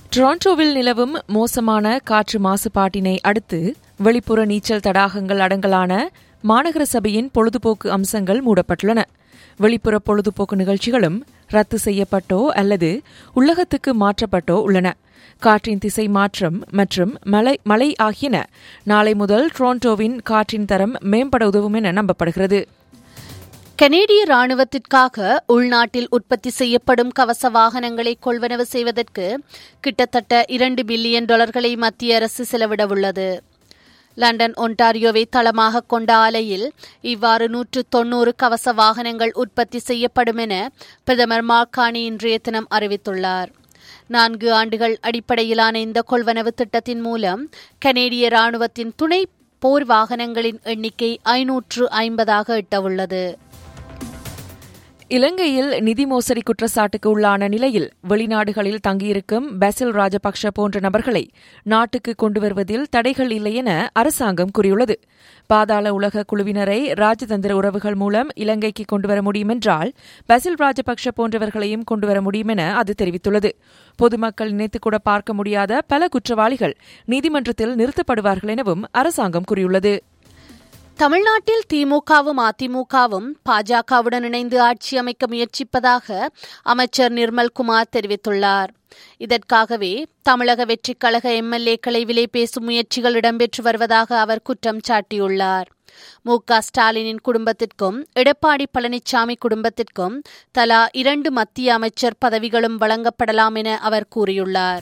டொரண்டோவில் நிலவும் மோசமான காற்று மாசுபாட்டினை அடுத்து வெளிப்புற நீச்சல் தடாகங்கள் அடங்கலான மாநகர சபையின் பொழுதுபோக்கு அம்சங்கள் மூடப்பட்டுள்ளன வெளிப்புற பொழுதுபோக்கு நிகழ்ச்சிகளும் ரத்து செய்யப்பட்டோ அல்லது உள்ளகத்துக்கு மாற்றப்பட்டோ உள்ளன காற்றின் திசை மாற்றம் மற்றும் மழை மழை ஆகியன நாளை முதல் டொரண்டோவின் காற்றின் தரம் மேம்பட உதவும் என நம்பப்படுகிறது கனேடிய ராணுவத்திற்காக உள்நாட்டில் உற்பத்தி செய்யப்படும் கவச வாகனங்களை கொள்வனவு செய்வதற்கு கிட்டத்தட்ட இரண்டு பில்லியன் டாலர்களை மத்திய அரசு செலவிடவுள்ளது லண்டன் ஒன்டாரியோவை தளமாக கொண்ட ஆலையில் இவ்வாறு நூற்று தொன்னூறு கவச வாகனங்கள் உற்பத்தி செய்யப்படும் என பிரதமர் மார்கானி இன்றைய தினம் அறிவித்துள்ளார் நான்கு ஆண்டுகள் அடிப்படையிலான இந்த கொள்வனவு திட்டத்தின் மூலம் கனேடிய ராணுவத்தின் துணை போர் வாகனங்களின் எண்ணிக்கை ஐநூற்று ஐம்பதாக எட்டவுள்ளது இலங்கையில் நிதி மோசடி குற்றச்சாட்டுக்கு உள்ளான நிலையில் வெளிநாடுகளில் தங்கியிருக்கும் பெசில் ராஜபக்ஷ போன்ற நபர்களை நாட்டுக்கு கொண்டு வருவதில் தடைகள் இல்லை என அரசாங்கம் கூறியுள்ளது பாதாள உலக குழுவினரை ராஜதந்திர உறவுகள் மூலம் இலங்கைக்கு கொண்டுவர முடியும் என்றால் பெசில் ராஜபக்ஷ போன்றவர்களையும் கொண்டுவர முடியும் என அது தெரிவித்துள்ளது பொதுமக்கள் நினைத்துக்கூட பார்க்க முடியாத பல குற்றவாளிகள் நீதிமன்றத்தில் நிறுத்தப்படுவார்கள் எனவும் அரசாங்கம் கூறியுள்ளது தமிழ்நாட்டில் திமுகவும் அதிமுகவும் பாஜகவுடன் இணைந்து ஆட்சி அமைக்க முயற்சிப்பதாக அமைச்சர் நிர்மல்குமார் தெரிவித்துள்ளார் இதற்காகவே தமிழக வெற்றிக் கழக எம்எல்ஏக்களை விலை பேசும் முயற்சிகள் இடம்பெற்று வருவதாக அவர் குற்றம் சாட்டியுள்ளார் மு க ஸ்டாலினின் குடும்பத்திற்கும் எடப்பாடி பழனிசாமி குடும்பத்திற்கும் தலா இரண்டு மத்திய அமைச்சர் பதவிகளும் வழங்கப்படலாம் என அவர் கூறியுள்ளார்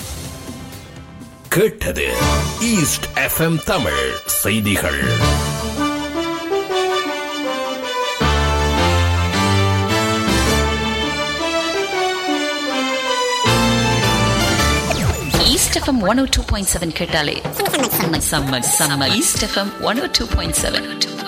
கேட்டது ஈஸ்ட் எஃப்எம் தமிழ் செய்திகள் East FM 102.7 கேட்டாலே செம்ம செம்ம East FM one O two point seven